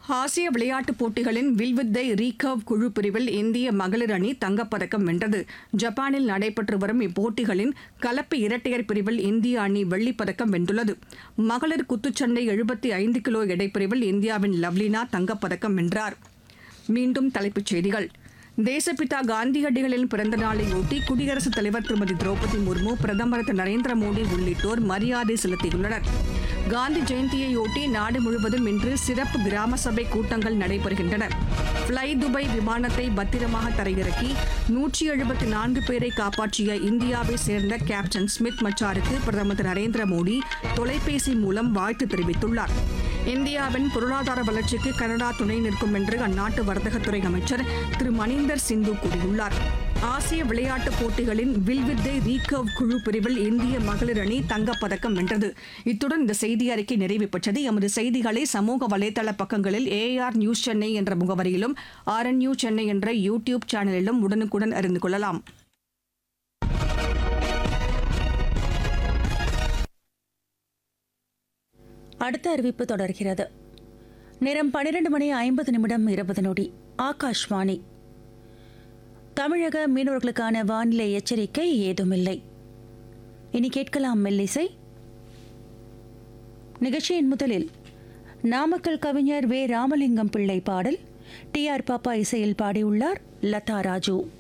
ஆசிய விளையாட்டுப் போட்டிகளின் வில்வித்தை ரீகர்வ் குழு பிரிவில் இந்திய மகளிர் அணி தங்கப்பதக்கம் வென்றது ஜப்பானில் நடைபெற்று வரும் இப்போட்டிகளின் கலப்பு இரட்டையர் பிரிவில் இந்திய அணி வெள்ளிப் பதக்கம் வென்றுள்ளது மகளிர் குத்துச்சண்டை எழுபத்தி ஐந்து கிலோ எடைப்பிரிவில் இந்தியாவின் லவ்லினா தங்கப்பதக்கம் வென்றார் மீண்டும் தலைப்புச் செய்திகள் தேசப்பிதா காந்தியடிகளின் பிறந்த நாளையொட்டி குடியரசுத் தலைவர் திருமதி திரௌபதி முர்மு பிரதமர் திரு நரேந்திர மோடி உள்ளிட்டோர் மரியாதை செலுத்தியுள்ளனர் காந்தி ஜெயந்தியையொட்டி நாடு முழுவதும் இன்று சிறப்பு கிராம சபை கூட்டங்கள் நடைபெறுகின்றன ஃப்ளை துபாய் விமானத்தை பத்திரமாக தரையிறக்கி நூற்றி எழுபத்தி நான்கு பேரை காப்பாற்றிய இந்தியாவை சேர்ந்த கேப்டன் ஸ்மித் மச்சாருக்கு பிரதமர் திரு நரேந்திர மோடி தொலைபேசி மூலம் வாழ்த்து தெரிவித்துள்ளார் இந்தியாவின் பொருளாதார வளர்ச்சிக்கு கனடா துணை நிற்கும் என்று அந்நாட்டு வர்த்தகத்துறை அமைச்சர் திரு மணீந்தர் சிந்து கூறியுள்ளார் ஆசிய விளையாட்டுப் போட்டிகளின் வில்வித்தை ரீகர்வ் குழு பிரிவில் இந்திய மகளிர் அணி தங்கப்பதக்கம் வென்றது இத்துடன் இந்த செய்தி அறிக்கை நிறைவு பெற்றது எமது செய்திகளை சமூக வலைதள பக்கங்களில் ஏஆர் நியூஸ் சென்னை என்ற முகவரியிலும் ஆர்என்யூ சென்னை என்ற யூ டியூப் சேனலிலும் உடனுக்குடன் அறிந்து கொள்ளலாம் அடுத்த அறிவிப்பு தொடர்கிறது நேரம் பன்னிரண்டு மணி ஐம்பது நிமிடம் இருபது நொடி ஆகாஷ்வாணி தமிழக மீனவர்களுக்கான வானிலை எச்சரிக்கை ஏதுமில்லை இனி கேட்கலாம் மெல்லிசை நிகழ்ச்சியின் முதலில் நாமக்கல் கவிஞர் வே ராமலிங்கம் பிள்ளை பாடல் டி ஆர் பாப்பா இசையில் பாடியுள்ளார் லதா ராஜு